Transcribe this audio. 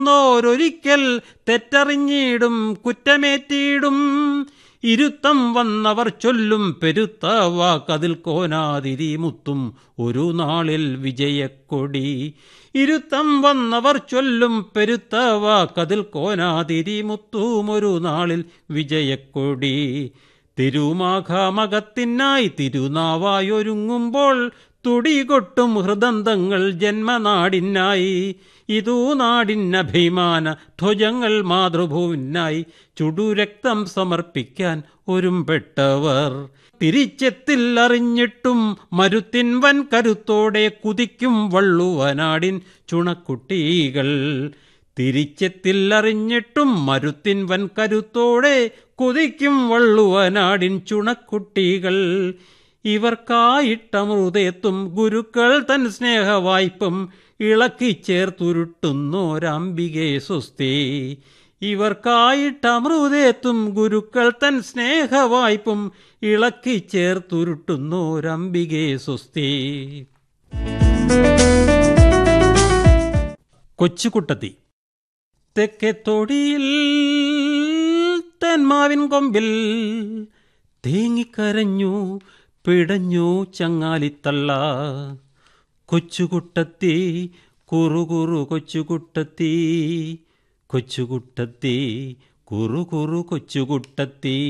ോരൊരിക്കൽ തെറ്ററിഞ്ഞിടും കുറ്റമേറ്റിടും ഇരുത്തം വന്നവർ ചൊല്ലും പെരുത്ത വാക്കതിൽ കോനാതിരി മുത്തും ഒരു നാളിൽ വിജയക്കൊടി ഇരുത്തം വന്നവർ ചൊല്ലും പെരുത്ത വാക്കതിൽ കോനാതിരി മുത്തും ഒരു നാളിൽ വിജയക്കൊടി തിരുമാഘമകത്തിനായി തിരുനാവായൊരുങ്ങുമ്പോൾ തുടികൊട്ടും ഹൃദന്തങ്ങൾ ജന്മനാടിനായി ഇതൂ നാടിനഭിമാന ധ്വജങ്ങൾ മാതൃഭൂവിനായി ചുടുരക്തം സമർപ്പിക്കാൻ ഒരുമ്പെട്ടവർ തിരിച്ചെത്തിൽ അറിഞ്ഞിട്ടും മരുത്തിൻ വൻ കരുത്തോടെ കുതിക്കും വള്ളുവനാടിൻ ചുണക്കുട്ടികൾ തിരിച്ചെത്തിൽ അറിഞ്ഞിട്ടും മരുത്തിൻ വൻ കരുത്തോടെ കുതിക്കും വള്ളുവനാടിൻ ചുണക്കുട്ടികൾ ഇവർക്കായിട്ടമൃതേത്തും ഗുരുക്കൾ തൻ സ്നേഹവായ്പം ഇളക്കി ചേർത്തുരുട്ടുന്നോരംബികെ സ്വസ്തി ഇവർക്കായിട്ടമൃതേത്തും ഗുരുക്കൾ തൻ സ്നേഹവായ്പം ഇളക്കി ചേർത്തുരുട്ടുന്നോരംബികെ സ്വസ്തി കൊച്ചുകുട്ടത്തി തെക്കേ തൊടിയിൽ തെന്മാവിൻ കൊമ്പിൽ തേങ്ങിക്കരഞ്ഞു പിടഞ്ഞു ചങ്ങാലിത്തള്ള കൊച്ചുകുട്ടത്തി കുറുകുറു കൊച്ചുകുട്ടത്തി കൊച്ചുകുട്ടത്തി കുറുകുറു കൊച്ചുകുട്ടത്തി